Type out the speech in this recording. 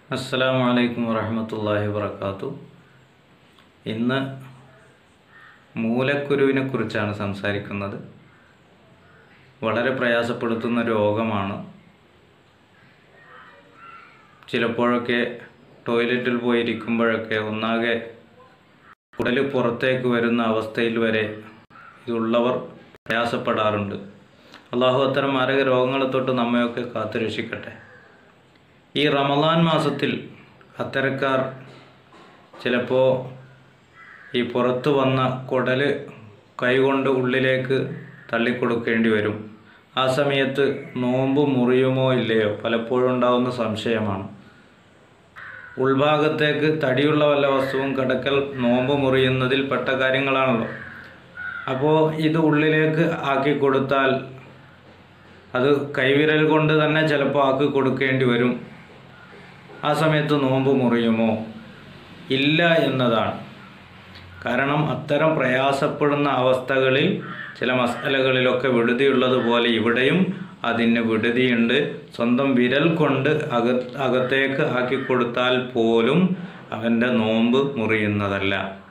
അസ്സലാമു അലൈക്കും വറഹമത്തല്ലാഹി വബർക്കാത്തു ഇന്ന് മൂലക്കുരുവിനെ കുറിച്ചാണ് സംസാരിക്കുന്നത് വളരെ പ്രയാസപ്പെടുത്തുന്ന രോഗമാണ് ചിലപ്പോഴൊക്കെ ടോയ്ലറ്റിൽ പോയിരിക്കുമ്പോഴൊക്കെ ഒന്നാകെ കുടല് പുറത്തേക്ക് വരുന്ന അവസ്ഥയിൽ വരെ ഇതുള്ളവർ പ്രയാസപ്പെടാറുണ്ട് അള്ളാഹു അത്തരം മാരക രോഗങ്ങളെ തൊട്ട് നമ്മയൊക്കെ കാത്തുരക്ഷിക്കട്ടെ ഈ റമദാൻ മാസത്തിൽ അത്തരക്കാർ ചിലപ്പോൾ ഈ പുറത്തു വന്ന കുടല് കൈകൊണ്ട് ഉള്ളിലേക്ക് തള്ളിക്കൊടുക്കേണ്ടി വരും ആ സമയത്ത് നോമ്പ് മുറിയുമോ ഇല്ലയോ പലപ്പോഴും ഉണ്ടാകുന്ന സംശയമാണ് ഉൾഭാഗത്തേക്ക് തടിയുള്ള വല്ല വസ്തുവും കിടക്കൽ നോമ്പ് മുറിയുന്നതിൽ പെട്ട കാര്യങ്ങളാണല്ലോ അപ്പോൾ ഇത് ഉള്ളിലേക്ക് ആക്കി കൊടുത്താൽ അത് കൈവിരൽ കൊണ്ട് തന്നെ ചിലപ്പോൾ ആക്കി കൊടുക്കേണ്ടി വരും ആ സമയത്ത് നോമ്പ് മുറിയുമോ ഇല്ല എന്നതാണ് കാരണം അത്തരം പ്രയാസപ്പെടുന്ന അവസ്ഥകളിൽ ചില മസാലകളിലൊക്കെ വിടുതിയുള്ളതുപോലെ ഇവിടെയും അതിന് വിടുതിയുണ്ട് സ്വന്തം വിരൽ കൊണ്ട് അക അകത്തേക്ക് ആക്കി കൊടുത്താൽ പോലും അവൻ്റെ നോമ്പ് മുറിയുന്നതല്ല